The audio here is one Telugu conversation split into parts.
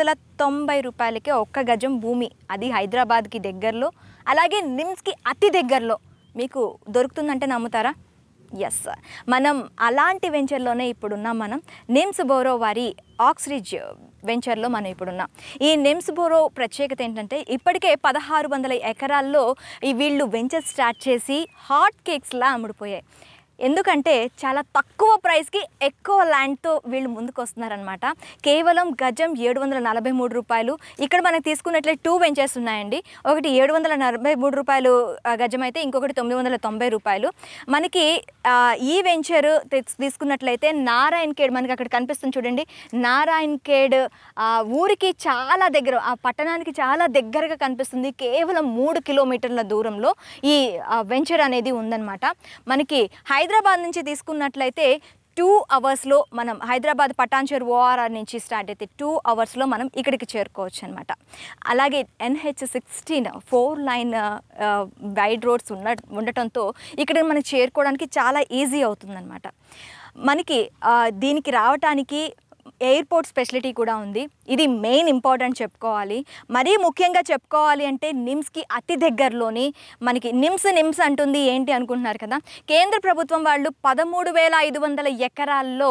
వందల తొంభై రూపాయలకే ఒక్క గజం భూమి అది హైదరాబాద్కి దగ్గరలో అలాగే నిమ్స్కి అతి దగ్గరలో మీకు దొరుకుతుందంటే నమ్ముతారా ఎస్ మనం అలాంటి వెంచర్లోనే ఇప్పుడున్నాం మనం నిమ్స్ బోరో వారి ఆక్స్రిడ్జ్ వెంచర్లో మనం ఇప్పుడున్నాం ఈ నిమ్స్ బోరో ప్రత్యేకత ఏంటంటే ఇప్పటికే పదహారు వందల ఎకరాల్లో ఈ వీళ్ళు వెంచర్ స్టార్ట్ చేసి హాట్ కేక్స్లా అమ్ముడుపోయాయి ఎందుకంటే చాలా తక్కువ ప్రైస్కి ఎక్కువ ల్యాండ్తో వీళ్ళు ముందుకు వస్తున్నారనమాట కేవలం గజం ఏడు వందల నలభై మూడు రూపాయలు ఇక్కడ మనకు తీసుకున్నట్లే టూ వెంచర్స్ ఉన్నాయండి ఒకటి ఏడు వందల నలభై మూడు రూపాయలు ఆ, గజం అయితే ఇంకొకటి తొమ్మిది వందల తొంభై రూపాయలు మనకి ఆ, ఈ వెంచర్ తెస్- తీసుకున్నట్లయితే నారాయణ్ ఖేడ్ మనకి అక్కడ కనిపిస్తుంది చూడండి నారాయణ్ ఖేడ్ ఆ, ఊరికి చాలా దగ్గర ఆ పట్టణానికి చాలా దగ్గరగా కనిపిస్తుంది కేవలం మూడు కిలోమీటర్ల దూరంలో ఈ ఆ, వెంచర్ అనేది ఉందన్నమాట మనకి హైదరాబాద్ నుంచి తీసుకున్నట్లయితే టూ అవర్స్లో మనం హైదరాబాద్ పటాన్చేరు ఓఆర్ఆర్ నుంచి స్టార్ట్ అయితే టూ అవర్స్లో మనం ఇక్కడికి చేరుకోవచ్చు అనమాట అలాగే NH sixteen four lane wide roads ఉన్న ఉండటంతో ఇక్కడ మనం చేరుకోవడానికి చాలా ఈజీ అవుతుందన్నమాట మనకి ఆ, దీనికి రావటానికి ఎయిర్పోర్ట్ స్పెషలిటీ కూడా ఉంది ఇది మెయిన్ ఇంపార్టెంట్ చెప్పుకోవాలి మరీ ముఖ్యంగా చెప్పుకోవాలి అంటే నిమ్స్కి అతి దగ్గరలోని మనకి నిమ్స్ నిమ్స్ అంటుంది ఏంటి అనుకుంటున్నారు కదా కేంద్ర ప్రభుత్వం వాళ్ళు పదమూడు వేల ఐదు వందల ఎకరాల్లో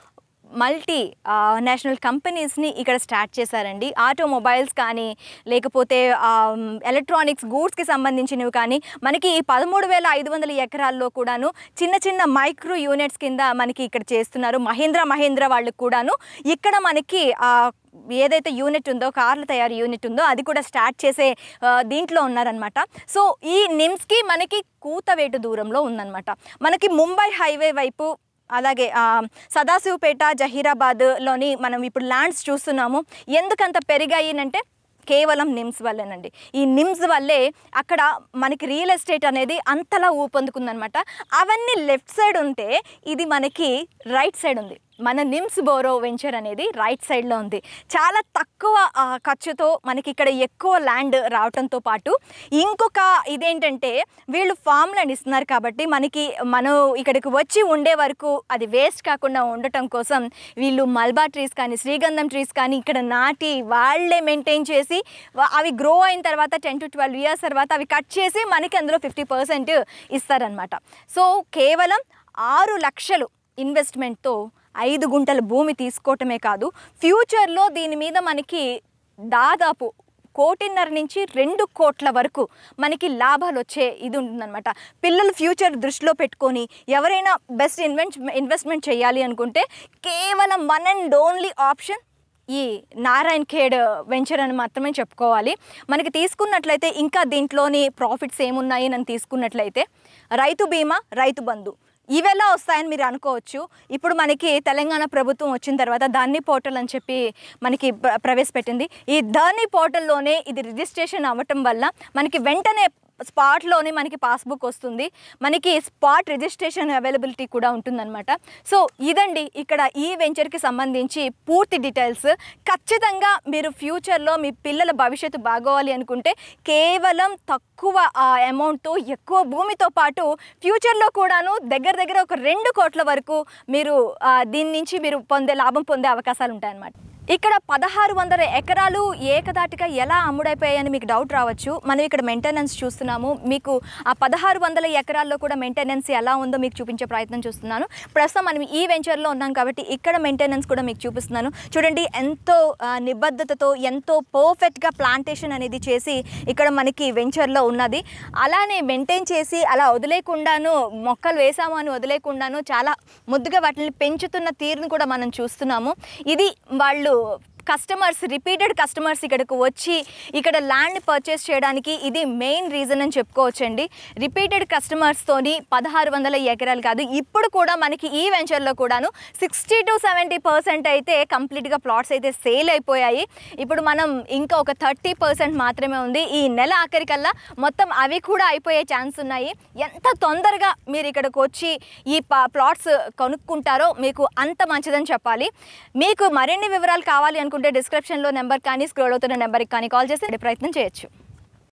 మల్టీ ఆ, నేషనల్ కంపెనీస్ని ఇక్కడ స్టార్ట్ చేశారండి ఆటోమొబైల్స్ కానీ లేకపోతే ఆ, ఎలక్ట్రానిక్స్ గూడ్స్కి సంబంధించినవి కానీ మనకి ఈ పదమూడు వేల ఐదు వందల ఎకరాల్లో కూడాను చిన్న చిన్న మైక్రో యూనిట్స్ కింద మనకి ఇక్కడ చేస్తున్నారు మహీంద్రా మహీంద్రా వాళ్ళు కూడాను ఇక్కడ మనకి ఆ, ఏదైతే యూనిట్ ఉందో కార్ల తయారీ యూనిట్ ఉందో అది కూడా స్టార్ట్ చేసే ఆ, దీంట్లో ఉన్నారనమాట సో ఈ నిమ్స్కి మనకి కూతవేటు దూరంలో ఉందన్నమాట మనకి ముంబై హైవే వైపు అలాగే ఆ, సదాశివపేట జహీరాబాద్లోని మనం ఇప్పుడు ల్యాండ్స్ చూస్తున్నాము ఎందుకంత పెరిగాయి అంటే కేవలం నిమ్స్ వల్లేనండి ఈ నిమ్స్ వల్లే అక్కడ మనకి రియల్ ఎస్టేట్ అనేది అంతలా ఊపందుకుందనమాట అవన్నీ లెఫ్ట్ సైడ్ ఉంటే ఇది మనకి రైట్ సైడ్ ఉంది మన నిమ్స్ బోరో వెంచర్ అనేది రైట్ సైడ్లో ఉంది చాలా తక్కువ ఆ, ఖర్చుతో మనకి ఇక్కడ ఎక్కువ ల్యాండ్ రావటంతో పాటు ఇంకొక ఇదేంటంటే వీళ్ళు ఫామ్ ల్యాండ్ ఇస్తున్నారు కాబట్టి మనకి మనం ఇక్కడికి వచ్చి ఉండే వరకు అది వేస్ట్ కాకుండా ఉండటం కోసం వీళ్ళు మల్బా ట్రీస్ కానీ శ్రీగంధం ట్రీస్ కానీ ఇక్కడ నాటి వాళ్ళే మెయింటైన్ చేసి వా- అవి గ్రో అయిన తర్వాత టెన్ టు ట్వెల్వ్ ఇయర్స్ తర్వాత అవి కట్ చేసి మనకి అందులో ఫిఫ్టీ పర్సెంట్ ఇస్తారనమాట సో కేవలం ఆరు లక్షలు ఇన్వెస్ట్మెంట్తో ఐదు గుంటల భూమి తీసుకోవటమే కాదు ఫ్యూచర్లో దీని మీద మనకి దాదాపు కోటిన్నర నుంచి రెండు కోట్ల వరకు మనకి లాభాలు వచ్చే ఇది ఉంటుందన్నమాట పిల్లల ఫ్యూచర్ దృష్టిలో పెట్టుకొని ఎవరైనా బెస్ట్ ఇన్వెస్ట్ ఇన్వెస్ట్మెంట్ చేయాలి అనుకుంటే కేవలం వన్ అండ్ ఓన్లీ ఆప్షన్ ఈ నారాయణ్ ఖేడ్ వెంచర్ అని మాత్రమే చెప్పుకోవాలి మనకి తీసుకున్నట్లయితే ఇంకా దీంట్లోని ప్రాఫిట్స్ ఏమున్నాయి అని తీసుకున్నట్లయితే రైతు బీమా రైతు బంధు ఇవెలా వస్తాయని మీరు అనుకోవచ్చు ఇప్పుడు మనకి తెలంగాణ ప్రభుత్వం వచ్చిన తర్వాత ధాన్య పోర్టల్ అని చెప్పి మనకి ప్ర- ప్రవేశపెట్టింది ఈ ధాన్య పోర్టల్లోనే ఇది రిజిస్ట్రేషన్ అవ్వటం వల్ల మనకి వెంటనే స్పాట్లోనే మనకి పాస్బుక్ వస్తుంది మనకి స్పాట్ రిజిస్ట్రేషన్ అవైలబిలిటీ కూడా ఉంటుందన్నమాట సో ఇదండి ఇక్కడ ఈ వెంచర్కి సంబంధించి పూర్తి డీటెయిల్స్ ఖచ్చితంగా మీరు ఫ్యూచర్లో మీ పిల్లల భవిష్యత్తు బాగోవాలి అనుకుంటే కేవలం తక్కువ అమౌంట్తో ఎక్కువ భూమితో పాటు ఫ్యూచర్లో కూడాను దగ్గర దగ్గర ఒక రెండు కోట్ల వరకు మీరు ఆ, దీని నుంచి మీరు పొందే లాభం పొందే అవకాశాలు ఉంటాయన్నమాట ఇక్కడ పదహారు వందల ఎకరాలు ఏకదాటిగా ఎలా అమ్ముడైపోయాయని మీకు డౌట్ రావచ్చు మనం ఇక్కడ మెయింటెనెన్స్ చూస్తున్నాము మీకు ఆ పదహారు వందల ఎకరాల్లో కూడా మెయింటెనెన్స్ ఎలా ఉందో మీకు చూపించే ప్రయత్నం చూస్తున్నాను ప్రస్తుతం మనం ఈ వెంచర్లో ఉన్నాం కాబట్టి ఇక్కడ మెయింటెనెన్స్ కూడా మీకు చూపిస్తున్నాను చూడండి ఎంతో ఆ, నిబద్ధతతో ఎంతో పర్ఫెక్ట్గా ప్లాంటేషన్ అనేది చేసి ఇక్కడ మనకి వెంచర్లో ఉన్నది అలానే మెయింటైన్ చేసి అలా వదిలేకుండాను మొక్కలు వేసాము అని వదిలేకుండాను చాలా ముద్దుగా వాటిని పెంచుతున్న తీరును కూడా మనం చూస్తున్నాము ఇది వాళ్ళు కస్టమర్స్ రిపీటెడ్ కస్టమర్స్ ఇక్కడికి వచ్చి ఇక్కడ ల్యాండ్ పర్చేస్ చేయడానికి ఇది మెయిన్ రీజన్ అని చెప్పుకోవచ్చండి రిపీటెడ్ కస్టమర్స్తోని పదహారు వందల ఎకరాలు కాదు ఇప్పుడు కూడా మనకి ఈ వెంచర్లో కూడాను సిక్స్టీ టు సెవెంటీ పర్సెంట్ అయితే కంప్లీట్గా ప్లాట్స్ అయితే సేల్ అయిపోయాయి ఇప్పుడు మనం ఇంకా ఒక థర్టీ పర్సెంట్ మాత్రమే ఉంది ఈ నెల ఆఖరికల్లా మొత్తం అవి కూడా అయిపోయే ఛాన్స్ ఉన్నాయి ఎంత తొందరగా మీరు ఇక్కడికి వచ్చి ఈ ప్లాట్స్ కొనుక్కుంటారో మీకు అంత మంచిదని చెప్పాలి మీకు మరిన్ని వివరాలు కావాలి అనుకుంటే డిస్క్రిప్షన్లో నెంబర్ కానీ స్క్రోల్ అవుతున్న నెంబర్కి కానీ కాల్ చేసి ప్రయత్నం చేయొచ్చు